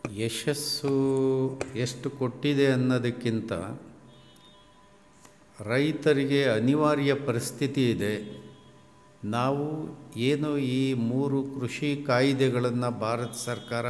ಯಶಸ್ಸು ಎಷ್ಟು ಕೊಟ್ಟಿದೆ ಅನ್ನೋದಕ್ಕಿಂತ ರೈತರಿಗೆ ಅನಿವಾರ್ಯ ಪರಿಸ್ಥಿತಿ ಇದೆ ನಾವು ಏನು ಈ ಮೂರು ಕೃಷಿ ಕಾಯ್ದೆಗಳನ್ನು ಭಾರತ ಸರ್ಕಾರ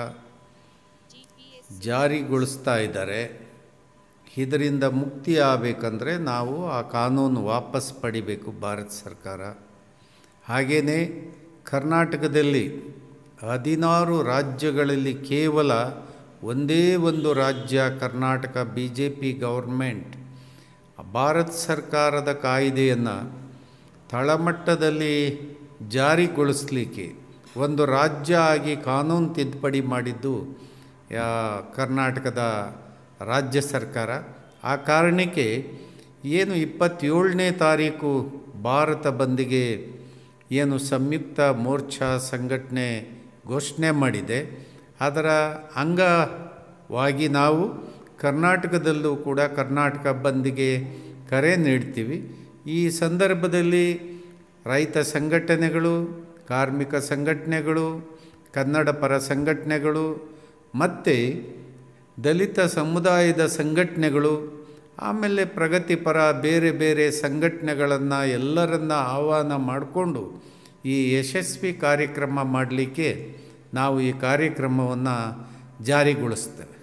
ಜಾರಿಗೊಳಿಸ್ತಾ ಇದ್ದಾರೆ ಇದರಿಂದ ಮುಕ್ತಿ ಆಗಬೇಕಂದ್ರೆ ನಾವು ಆ ಕಾನೂನು ವಾಪಸ್ ಪಡಿಬೇಕು ಭಾರತ ಸರ್ಕಾರ ಹಾಗೆಯೇ ಕರ್ನಾಟಕದಲ್ಲಿ ಹದಿನಾರು ರಾಜ್ಯಗಳಲ್ಲಿ ಕೇವಲ ಒಂದೇ ಒಂದು ರಾಜ್ಯ Karnataka B J P government Bharat ಸರ್ಕಾರದ ಕಾಯ್ದೆಯನ್ನು ತಳಮಟ್ಟದಲ್ಲಿ ಜಾರಿಗೊಳಿಸಲಿಕ್ಕೆ ಒಂದು ರಾಜ್ಯ ಆಗಿ ಕಾನೂನು ತಿದ್ದುಪಡಿ ಮಾಡಿದ್ದು ಯಾ- ಕರ್ನಾಟಕದ ರಾಜ್ಯ ಸರ್ಕಾರ ಆ ಕಾರಣಕ್ಕೆ ಏನು ಇಪ್ಪತ್ತೇಳನೇ ತಾರೀಕು ಭಾರತ ಬಂದಿಗೆ ಏನು ಸಂಯುಕ್ತ ಮೋರ್ಚಾ ಸಂಘಟನೆ ಘೋಷಣೆ ಮಾಡಿದೆ ಅದರ ಅಂಗವಾಗಿ ನಾವು ಕರ್ನಾಟಕದಲ್ಲೂ ಕೂಡ ಕರ್ನಾಟಕ ಬಂದಿಗೆ ಕರೆ ನೀಡ್ತೀವಿ ಈ ಸಂದರ್ಭದಲ್ಲಿ ರೈತ ಸಂಘಟನೆಗಳು ಕಾರ್ಮಿಕ ಸಂಘಟನೆಗಳು ಕನ್ನಡ ಪರ ಸಂಘಟನೆಗಳು ಮತ್ತು ದಲಿತ ಸಮುದಾಯದ ಸಂಘಟನೆಗಳು ಆಮೇಲೆ ಪ್ರಗತಿಪರ ಬೇರೆ ಬೇರೆ ಸಂಘಟನೆಗಳನ್ನು ಎಲ್ಲರನ್ನ ಆಹ್ವಾನ ಮಾಡಿಕೊಂಡು ಈ ಯಶಸ್ವಿ ಕಾರ್ಯಕ್ರಮ ಮಾಡಲಿಕ್ಕೆ ನಾವು ಈ ಕಾರ್ಯಕ್ರಮವನ್ನು ಜಾರಿಗೊಳಿಸ್ತೇವೆ